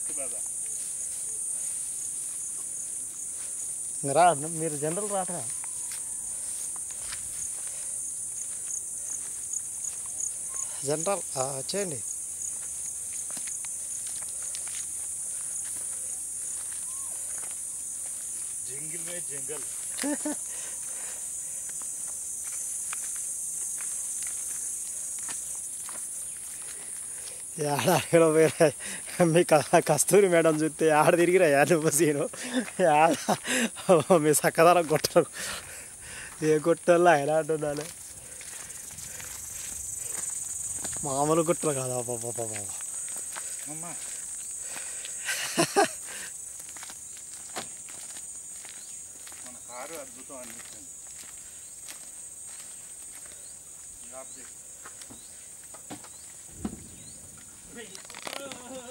ముక్కు బాబా రా మీరు జనరల్ రాట జనరల్ ఆ, వచ్చేయండి జంగిల్ మే జంగల్ ఆడ అడగలో పోయిరా మీ క- కస్తూరి మేడం చూస్తే ఆడ తిరిగిరా యాదవ సీను ఆడ మీ సక్కదనం కొట్టరు ఏ కొట్టల్లో ఎలా అంటున్నాను మామూలు గుట్టలు కాదు బాబా అమ్మ మన కారు అద్భుతం అనిపిస్తుంది ఆపు చేయి.